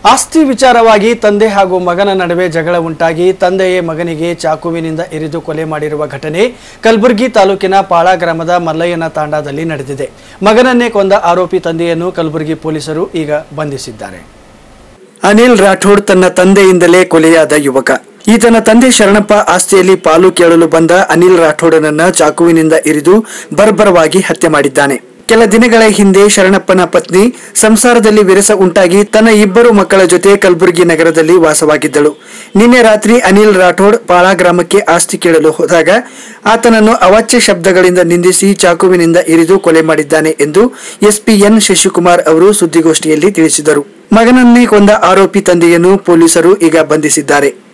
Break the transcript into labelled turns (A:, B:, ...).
A: ಆಸ್ತಿ ವಿಚಾರವಾಗಿ ತಂದೆ ಹಾಗೂ ಮಗನ ನಡುವೆ ಜಗಳ ಉಂಟಾಗಿ ತಂದೆಯೇ ಮಗನಿಗೆ ಚಾಕುವಿನಿಂದ ಇರಿದು ಕೊಲೆ ಮಾಡಿರುವ ಘಟನೆ ಕಲಬುರಗಿ ತಾಲೂಕಿನ ಪಾಳ ಗ್ರಾಮದ ಮಲ್ಲಯ್ಯನ ತಾಂಡಾದಲ್ಲಿ ನಡೆದಿದೆ ಮಗನನ್ನೇ ಕೊಂದ ಆರೋಪಿ ತಂದೆಯನ್ನು ಕಲಬುರಗಿ ಪೊಲೀಸರು ಈಗ ಬಂಧಿಸಿದ್ದಾರೆ ಅನಿಲ್ ರಾಠೋಡ್ ತನ್ನ ತಂದೆಯಿಂದಲೇ ಕೊಲೆಯಾದ ಯುವಕ ಈತನ ತಂದೆ ಶರಣಪ್ಪ ಆಸ್ತಿಯಲ್ಲಿ ಪಾಲು ಕೇಳಲು ಬಂದ ಅನಿಲ್ ರಾಠೋಡನನ್ನ ಚಾಕುವಿನಿಂದ ಇರಿದು ಬರ್ಬರವಾಗಿ ಹತ್ಯೆ ಮಾಡಿದ್ದಾನೆ ಕೆಲ ದಿನಗಳ ಹಿಂದೆ ಶರಣಪ್ಪನ ಪತ್ನಿ ಸಂಸಾರದಲ್ಲಿ ವಿರಸ ಉಂಟಾಗಿ ತನ್ನ ಇಬ್ಬರು ಮಕ್ಕಳ ಜೊತೆ ಕಲಬುರಗಿ ನಗರದಲ್ಲಿ ವಾಸವಾಗಿದ್ದಳು ನಿನ್ನೆ ರಾತ್ರಿ ಅನಿಲ್ ರಾಠೋಡ್ ಪಾಳ ಗ್ರಾಮಕ್ಕೆ ಆಸ್ತಿ ಕೇಳಲು ಹೋದಾಗ ಆತನನ್ನು ಅವಾಚ್ಯ ಶಬ್ದಗಳಿಂದ ನಿಂದಿಸಿ ಚಾಕುವಿನಿಂದ ಇರಿದು ಕೊಲೆ ಮಾಡಿದ್ದಾನೆ ಎಂದು ಎಸ್ಪಿ ಎನ್ ಶಶಿಕುಮಾರ್ ಅವರು ಸುದ್ದಿಗೋಷ್ಠಿಯಲ್ಲಿ ತಿಳಿಸಿದರು ಮಗನನ್ನೇ ಕೊಂದ ಆರೋಪಿ ತಂದೆಯನ್ನು ಪೊಲೀಸರು ಈಗ ಬಂಧಿಸಿದ್ದಾರೆ